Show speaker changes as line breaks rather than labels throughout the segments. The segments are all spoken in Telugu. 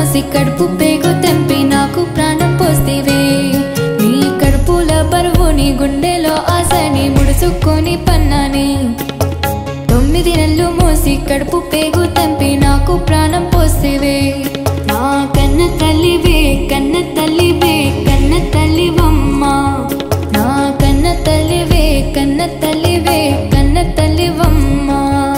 మోసి కడుపు పేగు తెంపి నాకు ప్రాణం పోస్తేవే నీ కడుపుల బరువుని గుండెలో ఆశని ముడుచుకొని పన్నాని తొమ్మిది నెలలు మోసి కడుపు పేగు తెంపి నాకు ప్రాణం పోసేవే నా కన్న తల్లివే కన్న తల్లివే కన్న తల్లివమ్మ నా కన్న తల్లివే కన్న తల్లివే కన్న తల్లివమ్మ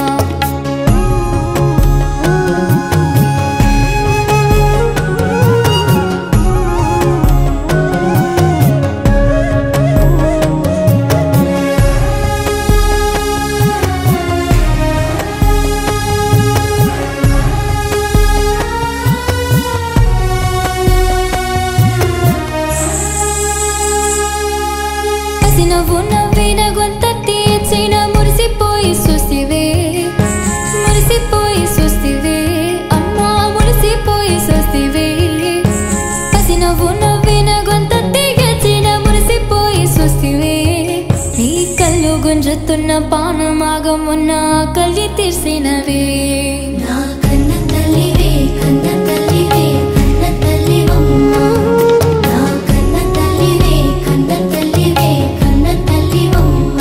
పసి నవ్వు నవ్విన గొంత తీర్చిన మురిసిపోయి చూసివే మురిసిపోయి చూసివే అమ్మా మురిసిపోయి చూసివే పసి నవ్వు నవ్విన గొంత తీర్చిన మురిసిపోయి చూసివే నీ కళ్ళు గుంజుతున్న పానమాగం ఉన్న కళ్ళి తీర్చినవే
నా కన్న తల్లివే కన్న తల్లివే కన్న తల్లివమ్మ నా కన్న తల్లివే కన్న తల్లివే కన్న తల్లివమ్మ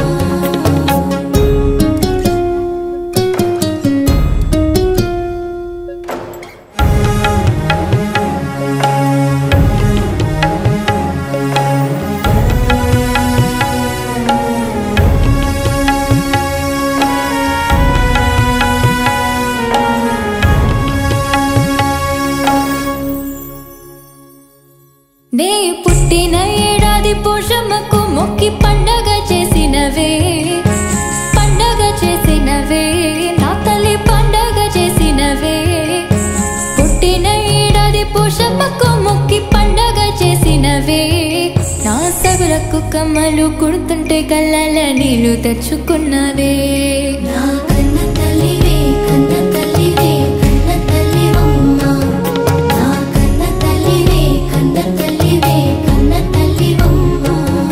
నే పుట్టిన ఏడాది పోషమ్మకు మొక్కి పండగ చేసినవే పండగ చేసినవే నా తల్లి పండగ చేసినవే పుట్టిన ఏడాది పోషమ్మకు మొక్కి పండగ చేసినవే నా సగులకు కమ్మలు కుడుతుంటే కళ్ళల నీళ్లు తెచ్చుకున్నవే
నా కన్న తల్లివే కన్న తల్లివే కన్న తల్లివమ్మ నా కన్న తల్లివే కన్న తల్లివే కన్న తల్లివమ్మ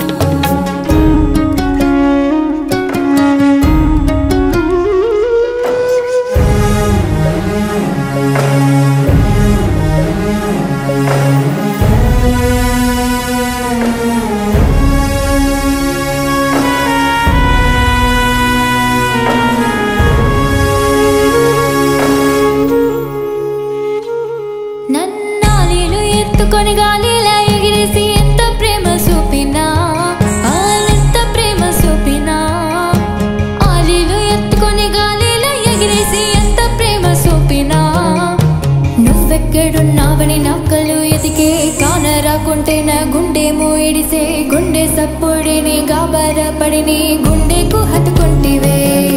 నన్నాలీలు ఎత్తుకొని గాలిలా ఎగిరేసి ఎంత ప్రేమ చూపినా ఆలెంత ప్రేమ చూపినా ఆలీలు ఎత్తుకొని గాలిలా ఎగిరేసి ఎంత ప్రేమ చూపినా నువ్వెక్కడున్నావని నక్కలు ఎతికే కాన రాకుంటే నా గుండెమో ఇడిసే గుండె సప్పుడిని గాబర పడిని గుండెకు హత్తుకుంటివే